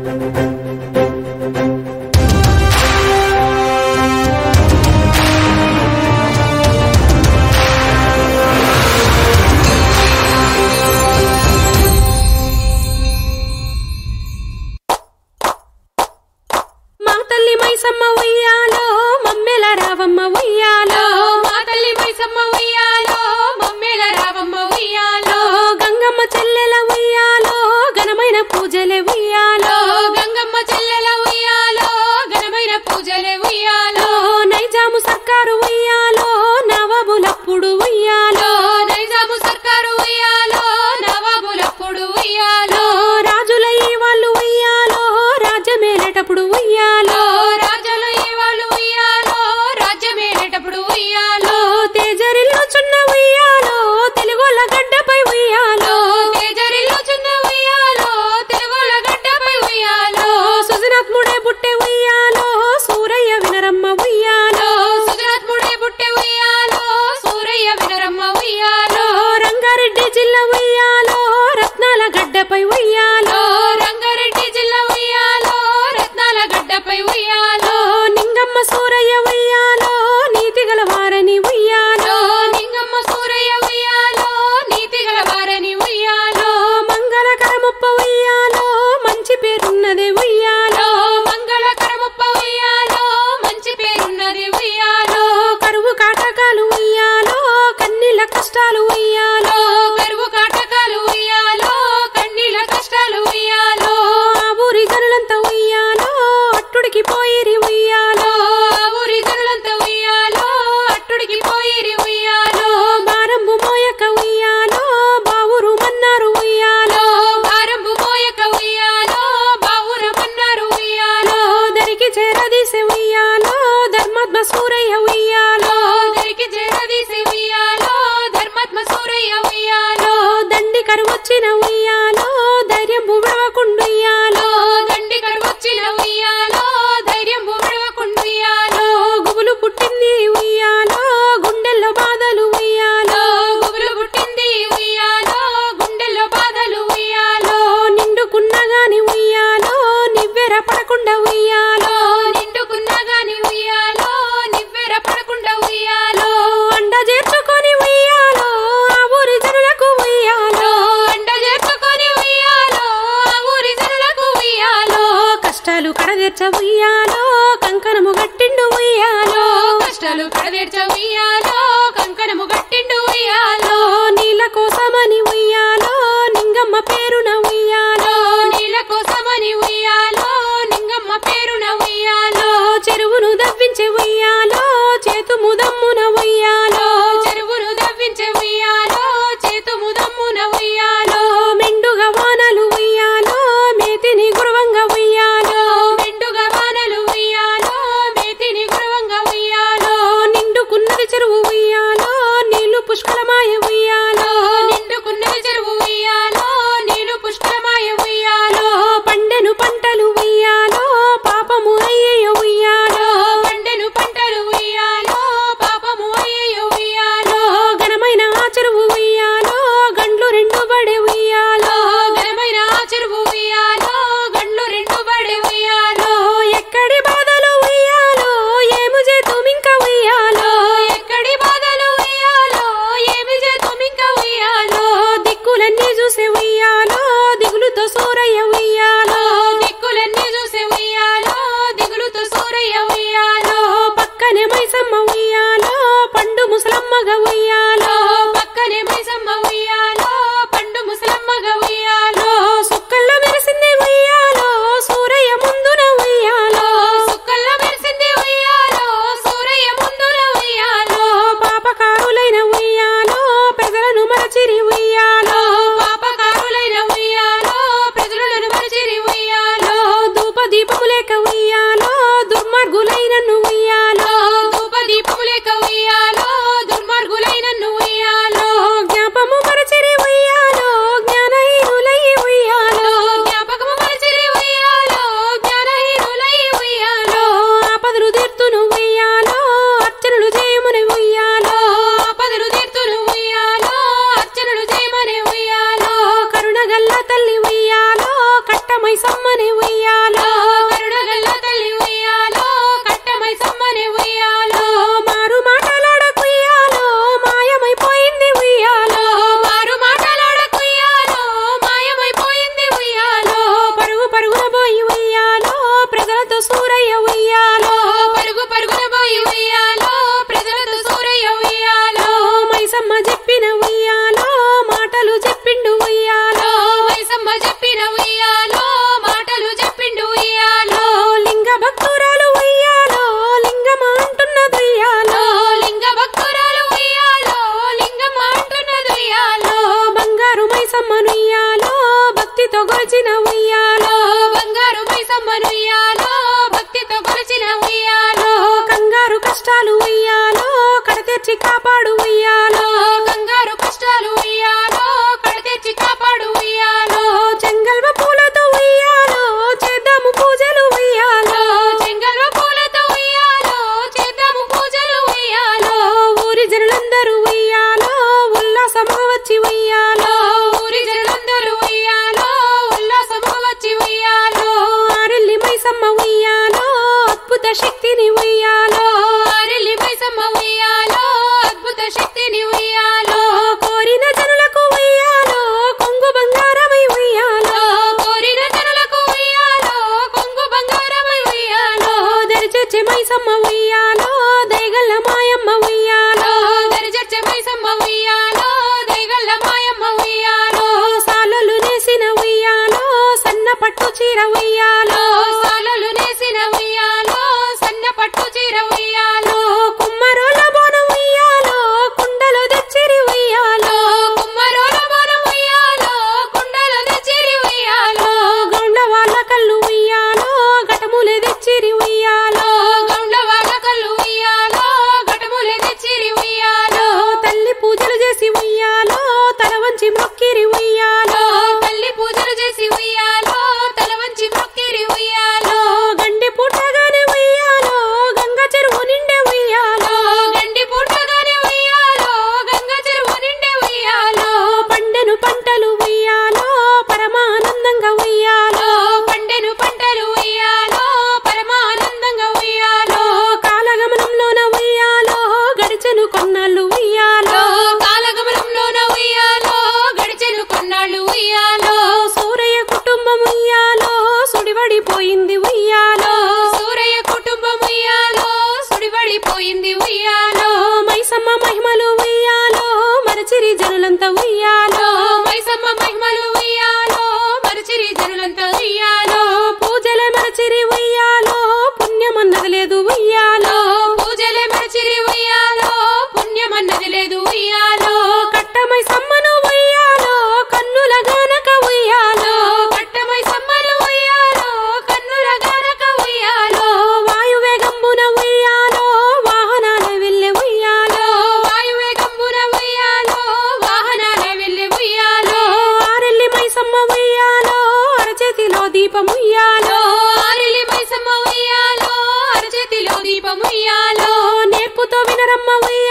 మా తల్లి మైసమ్మ ఉయ్యాలో మమ్మెల రావమ్మ ఉయ్యాలో మా తల్లి మైసమ్మ ఉయ్యాలో మమ్మేల రావమ్మ ఉయ్యాలో గంగమ్మ చెల్లెల ఉయ్యాలో ఘనమైన పూజలే ఉయ్యాలో గంగమ్మ చెల్లెల ఉయ్యాలో ఘనమైన పూజలే ఉయ్యాలో నైజాము సర్కారు ఉయ్యాలో నవాబులప్పుడు ఉయ్యాలో నైజాము సర్కారు ఉయ్యాలో నవాబులప్పుడు ఉయ్యాలో రాజుల ఈ వాళ్ళు ఉయ్యాలో రాజ్యమేలేటప్పుడు ఉయ్యాలో రాజులు ఈ వాళ్ళు ఉయ్యాలో రాజ్యమేలేటప్పుడు ఉయ్యాలో తేజరిల్లు చున్న ఉయ్యాలో తెలుగోళ్ళ గడ్డపై ఉయ్యాలో తేజరిల్లు చిన్న ఉయ్యాలో తెలుగుల గడ్డపై ఉయ్యాలో సుజనాత్ముడే బుట్టె ఉయ్యాలో సూరయ్య వినరమ్మ ఉయ్యాలో సుజనాత్ముడే బుట్టె ఉయ్యాలో సూరయ్య వినరమ్మ ఉయ్యాలో రంగారెడ్డి జిల్లా ఉయ్యాలో రత్నాల గడ్డపై ఉయ్యాలో రంగారెడ్డి జిల్లా ఉయ్యాలో రత్నాల గడ్డపై ఉయ్యాలో నింగమ్మ సూరయ్య ఉయ్యాలో నీతిగల వారని ఉయ్యాలో నింగమ్మ సూరయ్య ఉయ్యాలో నీతి గల వారని ఉయ్యాలో మంగళకరముప్ప ఉయ్యాలో మంచి పేరున్నది ఉయ్యాలో మంగళకరముప్ప ఉయ్యాలో మంచి పేరున్నది ఉయ్యాలో కరువు కాటకాలు ఉయ్యాలో కన్నీళ్ళ కష్టాలు ఉయ్యాలో కరువు కాటకాలు ఉయ్యాలో కన్నీళ్ళ కష్టాలు ఉయ్యాలో ఆ ఊరి జనులంతా ఉయ్యాలో అట్టుడికి పోయిరి ఉయ్యాలో ఆ ఊరి జనులంతా ఉయ్యాలో అట్టుడికి పోయిరి ఉయ్యాలో బారంబు మోయక ఉయ్యాలో బావురు మన్నారు ఉయ్యాలో భారంబు మోయక ఉయ్యాలో బావురమన్నారు ఉయ్యాలో దరికి చేరదీసే ఉయ్యాలో ధర్మాత్మ సూరయ్య ఉయ్యాలో దరికి చేరదీసి ఉయ్యాలో ధర్మాత్మ సూరయ్య ఉయ్యాలో దండి కరువొచ్చిన ఉయ్యాలో ధైర్యం విడవకుండుయ్యాలో దండి కడువచ్చిన ఉయ్యాలో ధైర్యం విడవకుండుయ్యాలో గుబులు పుట్టింది ఉయ్యాలో గుండెల్లో బాధలు ఉయ్యాలో గుబులు పుట్టింది ఉయ్యాలో గుండెల్లో బాధలు ఉయ్యాలో నిండుకున్నా గాని ఉయ్యాలో నివ్వెర పడకుండా ఉయ్యాలో నిండుకున్నా గాని ఉయ్యాలో నివ్వెర పడకుండా ఉయ్యాలో అండ చేర్చుకొని ఉయ్యాలో ఆ ఊరి జనులకు ఉయ్యాలో అండ చేర్చుకొని ఉయ్యాలో ఆ ఊరి జనులకు ఉయ్యాలో కష్టాలు కడదీర్చ ఉయ్యాలో కంకణము గట్టిండు ఉయ్యాలో కష్టాలు కడదీర్చ ఉయ్యాలో కంకణము గట్టిండు ఉయ్యాలో నీళ్ళ కోసమని ఉయ్యాలో నింగమ్మ పేరున ఉయ్యాలో నీళ్ళ కోసమని ఉయ్యాలో నింగమ్మ పేరున ఉయ్యాలో చెరువును దవ్వించే ఉయ్యాలో చేతు ముదమ్మున ఉయ్యాలో చెరువును దవ్వించే ఉయ్యాలో చేతు ముదమ్మున ఉయ్యాలో మెండుగా వానలు ఉయ్యాలో మేతిని గురువంగా ఉయ్యాలో మెండుగా వానలు ఉయ్యాలో మేతిని గురవంగా ఉయ్యాలో నిండుకున్నది చెరువు ఉయ్యాలో నీళ్లు పుష్కలమాయ ఉయ్యాలో నిండుకున్నది చెరువు ఉయ్యాలో కరుణగల్ల తల్లి ఉయ్యాలో కట్టమై సమ్మని ఉయ్యాలో మారు మాటలాడకుయ్యాలో మాయమైపోయింది ఉయ్యాలో మారు మాటలాడకుయ్యాలో మాయమైపోయింది ఉయ్యాలో పరుగు పరుగున పోయి ఉయ్యాలో ప్రజలతో సూరయ్య ఉయ్యాలో పరుగు పరుగున పోయి ఉయ్యాలో ప్రజలతో సూరయ్య ఉయ్యాలో మైసమ్మ చెప్పిన ఉయ్యాలో మాటలు చెప్పిండు ఉయ్యాలో మైసమ్మ చెప్పిన ఉయ్యాలో మాటలు చెప్పిండు ఉయ్యాలో లింగ భక్తురాలు ఉయ్యాలో లింగమ అంటున్నది ఉయ్యాలో లింగ భక్తురాలు ఉయ్యాలో లింగమ్మ అంటున్నది ఉయ్యాలో బంగారు మైసమ్మను ఉయ్యాలో భక్తితో గొలిచిన ఉయ్యాలో బంగారు మైసమ్మను ఉయ్యాలో భక్తితో కొలిచిన ఉయ్యాలో కంగారు కష్టాలు ఉయ్యాలో కడతెచ్చి కాపాడు ఉయ్యాలో కంగారు కష్టాలు ఉయ్యాలో కడతెచ్చి కాపాడు ఉయ్యాలో చెంగల్వ పూలతో ఉయ్యాలో చేద్దాము పూజలు ఉయ్యాలో చెంగల్వ పూలతో ఉయ్యాలో చేద్దాము పూజలు ఉయ్యాలో ఊరి జనులందరూ ఉయ్యాలో ఉల్లాసముగా వచ్చి ఉయ్యాలో ఊరి జనులందరూ ఉయ్యాలో ఉల్లాసముగా వచ్చి ఉయ్యాలో ఆరెల్లి మైసమ్మ ఉయ్యాలో అద్భుత శక్తిని ఉయ్యాలో ఆరెల్లి మైసమ్మ ఉయ్యాలో అద్భుత శక్తిని ఉయ్యాలో కోరిన జనులకు ఉయ్యాలో కొంగు బంగారమై ఉయ్యాలో కోరిన జనులకు ఉయ్యాలో కొంగు బంగారమై ఉయ్యాలో దరిచేర్చే మైసమ్మ ఉయ్యాలో దయగల్ల మాయమ్మ ఉయ్యాలో దరిచర్చ మైసమ్మ ఉయ్యాలో దైగల్ల మాయమ్మ ఉయ్యాలో సాలలు నేసిన ఉయ్యాలో సన్న పట్టు చీర ఉయ్యాలో సాలలు నేసిన ఉయ్యాలో సన్న పట్టు చీర ఉయ్యాలో కుమ్మరోల బోన ఉయ్యాలో కుండలు తెచ్చిరి ఉయ్యాలో కుమ్మరోల బోనం ఉయ్యాలో కుండలు తెచ్చిరి ఉయ్యాలో గౌండ్ల వాళ్ళ కళ్ళు ఉయ్యాలో ఘటములే తెచ్చిరి ఉయ్యాలో గౌండ్ల వాళ్ళ కళ్ళు ఉయ్యాలో ఘటములే తెచ్చిరి ఉయ్యాలో తల్లి పూజలు చేసి ఉయ్యాలో తల వంచి మొక్కిరి ఉయ్యాలో తల్లి పూజలు చేసి ఉయ్యాలో తల వంచి మొక్కిరి ఉయ్యాలో గండి పుట్టగానే ఉయ్యాలో గంగ చెరువు నిండే ఉయ్యాలో గండి పుట్టగానే ఉయ్యాలో గంగ చెరువు నిండే ఉయ్యాలో పండెను పంటలు ఉయ్యాలో పరమానందంగా ఉయ్యాలో పండెను పంటలు ఉయ్యాలో పరమానందంగా ఉయ్యాలో కాలగమనంలోన ఉయ్యాలో గడిచెను కొన్నాళ్ళు ఉయ్యాలో కాలగమనంలోన ఉయ్యాలో గడిచెను కొన్నాళ్ళు ఉయ్యాలో సూరయ్య కుటుంబం ఉయ్యాలో సుడివడిపోయింది ఉయ్యాలో సూరయ్య కుటుంబం ఉయ్యాలో సుడిపడిపోయింది ఉయ్యాలో మైసమ్మ మహిమలు ఉయ్యాలో మరచిరి జనులంతా ఉయ్యాలో మైసమ్మ మహిమలు ఉయ్యాలో మరచిరి జనులంతా ఉయ్యాలో పూజల మరచిరి ఉయ్యాలో పుణ్యమన్నది లేదు ఉయ్యాలో పూజలే మరచిరి ఉయ్యాలో పుణ్యమన్నది లేదు ఉయ్యాలో కట్టమై సమ్మను ఉయ్యాలో కన్నుల గానక ఉయ్యాలో కట్టమై సమ్మలు ఉయ్యాలో కన్నుల గనక ఉయ్యాలో వాయువేగంబున ఉయ్యాలో వాహనాల వెళ్ళే ఉయ్యాలో వాయువే గంబున ఉయ్యాలో వాహనాల వెళ్ళి ఉయ్యాలో ఆరెల్లి మైసమ్మ ఉయ్యాలో అరచేతిలో దీపం ఉయ్యాలో ఆరిలి మైసమ్మ ఉయ్యాలో అరచేతిలో దీపం ఉయ్యాలో నేర్పుతో వినరమ్మ ఉయ్యాలో